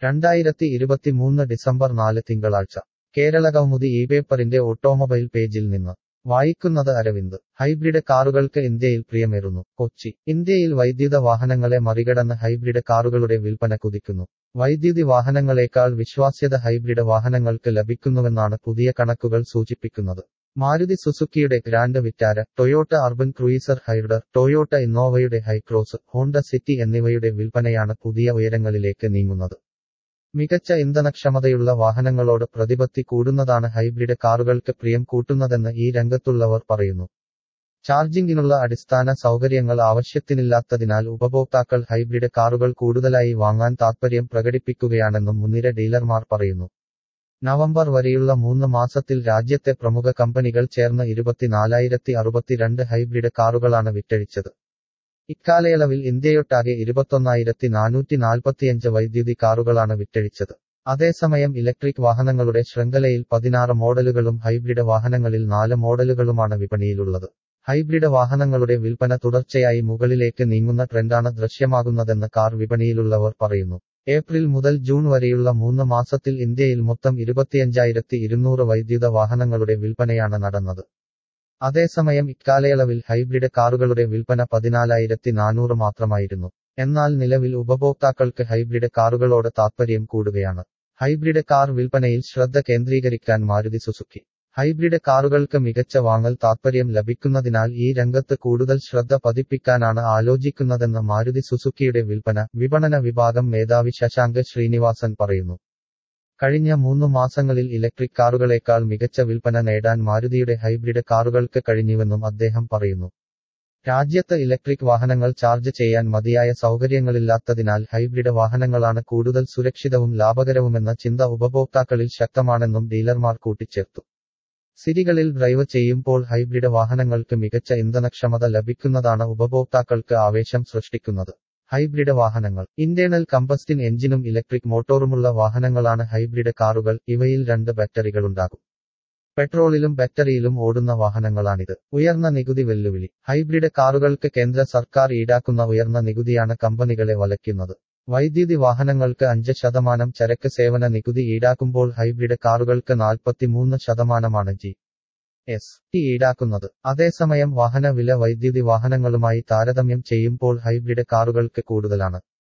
രണ്ടായിരത്തി ഇരുപത്തിമൂന്ന് ഡിസംബർ നാല് തിങ്കളാഴ്ച കേരള കൗമുദി ഈ പേപ്പറിന്റെ ഓട്ടോമൊബൈൽ പേജിൽ നിന്ന് വായിക്കുന്നത് അരവിന്ദ് ഹൈബ്രിഡ് കാറുകൾക്ക് ഇന്ത്യയിൽ പ്രിയമേറുന്നു കൊച്ചി ഇന്ത്യയിൽ വൈദ്യുത വാഹനങ്ങളെ മറികടന്ന് ഹൈബ്രിഡ് കാറുകളുടെ വിൽപ്പന കുതിക്കുന്നു വൈദ്യുതി വാഹനങ്ങളെക്കാൾ വിശ്വാസ്യത ഹൈബ്രിഡ് വാഹനങ്ങൾക്ക് ലഭിക്കുന്നുവെന്നാണ് പുതിയ കണക്കുകൾ സൂചിപ്പിക്കുന്നത് മാരുതി സുസുക്കിയുടെ Grand Vitara Toyota Urban Cruiser Hybrid Toyota ഇന്നോവയുടെ ഹൈക്രോസ് ഹോണ്ട സിറ്റി എന്നിവയുടെ വിൽപ്പനയാണ് പുതിയ ഉയരങ്ങളിലേക്ക് നീങ്ങുന്നത് മികച്ച ഇന്ധനക്ഷമതയുള്ള വാഹനങ്ങളോട് പ്രതിപത്തി കൂടുന്നതാണ് ഹൈബ്രിഡ് കാറുകൾക്ക് പ്രിയം കൂട്ടുന്നതെന്ന് ഈ രംഗത്തുള്ളവർ പറയുന്നു ചാർജിംഗിനുള്ള അടിസ്ഥാന സൗകര്യങ്ങൾ ആവശ്യത്തിനില്ലാത്തതിനാൽ ഉപഭോക്താക്കൾ ഹൈബ്രിഡ് കാറുകൾ കൂടുതലായി വാങ്ങാൻ താത്പര്യം പ്രകടിപ്പിക്കുകയാണെന്നും മുൻനിര ഡീലർമാർ പറയുന്നു നവംബർ വരെയുള്ള മൂന്ന് മാസത്തിൽ രാജ്യത്തെ പ്രമുഖ കമ്പനികൾ ചേർന്ന് ഇരുപത്തിനാലായിരത്തി അറുപത്തിരണ്ട് ഹൈബ്രിഡ് കാറുകളാണ് വിറ്റഴിച്ചത് ഇക്കാലയളവിൽ ഇന്ത്യയൊട്ടാകെ ഇരുപത്തൊന്നായിരത്തി നാനൂറ്റി നാൽപ്പത്തിയഞ്ച് വൈദ്യുതി കാറുകളാണ് വിറ്റഴിച്ചത് അതേസമയം ഇലക്ട്രിക് വാഹനങ്ങളുടെ ശൃംഖലയിൽ പതിനാറ് മോഡലുകളും ഹൈബ്രിഡ് വാഹനങ്ങളിൽ നാല് മോഡലുകളുമാണ് വിപണിയിലുള്ളത് ഹൈബ്രിഡ് വാഹനങ്ങളുടെ വിൽപ്പന തുടർച്ചയായി മുകളിലേക്ക് നീങ്ങുന്ന ട്രെൻഡാണ് ദൃശ്യമാകുന്നതെന്ന് കാർ വിപണിയിലുള്ളവർ പറയുന്നു ഏപ്രിൽ മുതൽ ജൂൺ വരെയുള്ള മൂന്ന് മാസത്തിൽ ഇന്ത്യയിൽ മൊത്തം ഇരുപത്തിയഞ്ചായിരത്തി ഇരുന്നൂറ് വൈദ്യുത വാഹനങ്ങളുടെ വിൽപ്പനയാണ് നടന്നത് അതേസമയം ഇക്കാലയളവിൽ ഹൈബ്രിഡ് കാറുകളുടെ വിൽപ്പന പതിനാലായിരത്തി നാനൂറ് മാത്രമായിരുന്നു എന്നാൽ നിലവിൽ ഉപഭോക്താക്കൾക്ക് ഹൈബ്രിഡ് കാറുകളോട് താത്പര്യം കൂടുകയാണ് ഹൈബ്രിഡ് കാർ വിൽപ്പനയിൽ ശ്രദ്ധ കേന്ദ്രീകരിക്കാൻ മാരുതി സുസുക്കി ഹൈബ്രിഡ് കാറുകൾക്ക് മികച്ച വാങ്ങൽ താത്പര്യം ലഭിക്കുന്നതിനാൽ ഈ രംഗത്ത് കൂടുതൽ ശ്രദ്ധ പതിപ്പിക്കാനാണ് ആലോചിക്കുന്നതെന്ന് മാരുതി സുസുക്കിയുടെ വിൽപ്പന വിപണന വിഭാഗം മേധാവി ശശാങ്ക് ശ്രീനിവാസൻ പറയുന്നു കഴിഞ്ഞ മൂന്നു മാസങ്ങളിൽ ഇലക്ട്രിക് കാറുകളേക്കാൾ മികച്ച വിൽപ്പന നേടാൻ മാരുതിയുടെ ഹൈബ്രിഡ് കാറുകൾക്ക് കഴിഞ്ഞുവെന്നും അദ്ദേഹം പറയുന്നു രാജ്യത്ത് ഇലക്ട്രിക് വാഹനങ്ങൾ ചാർജ് ചെയ്യാൻ മതിയായ സൗകര്യങ്ങളില്ലാത്തതിനാൽ ഹൈബ്രിഡ് വാഹനങ്ങളാണ് കൂടുതൽ സുരക്ഷിതവും ലാഭകരവുമെന്ന ചിന്ത ഉപഭോക്താക്കളിൽ ശക്തമാണെന്നും ഡീലർമാർ കൂട്ടിച്ചേർത്തു സിറ്റികളിൽ ഡ്രൈവ് ചെയ്യുമ്പോൾ ഹൈബ്രിഡ് വാഹനങ്ങൾക്ക് മികച്ച ഇന്ധനക്ഷമത ലഭിക്കുന്നതാണ് ഉപഭോക്താക്കൾക്ക് ആവേശം സൃഷ്ടിക്കുന്നത് ഹൈബ്രിഡ് വാഹനങ്ങൾ ഇന്റേണൽ കമ്പസ്റ്റിൻ എഞ്ചിനും ഇലക്ട്രിക് മോട്ടോറുമുള്ള വാഹനങ്ങളാണ് ഹൈബ്രിഡ് കാറുകൾ ഇവയിൽ രണ്ട് ബാറ്ററികളുണ്ടാകും പെട്രോളിലും ബാറ്ററിയിലും ഓടുന്ന വാഹനങ്ങളാണിത് ഉയർന്ന നികുതി വെല്ലുവിളി ഹൈബ്രിഡ് കാറുകൾക്ക് കേന്ദ്ര സർക്കാർ ഈടാക്കുന്ന ഉയർന്ന നികുതിയാണ് കമ്പനികളെ വലയ്ക്കുന്നത് വൈദ്യുതി വാഹനങ്ങൾക്ക് അഞ്ച് ശതമാനം ചരക്ക് സേവന നികുതി ഈടാക്കുമ്പോൾ ഹൈബ്രിഡ് കാറുകൾക്ക് നാൽപ്പത്തിമൂന്ന് ശതമാനമാണ് ജി എസ് ടി ഈടാക്കുന്നത് അതേസമയം വാഹന വില വൈദ്യുതി വാഹനങ്ങളുമായി താരതമ്യം ചെയ്യുമ്പോൾ ഹൈബ്രിഡ് കാറുകൾക്ക് കൂടുതലാണ്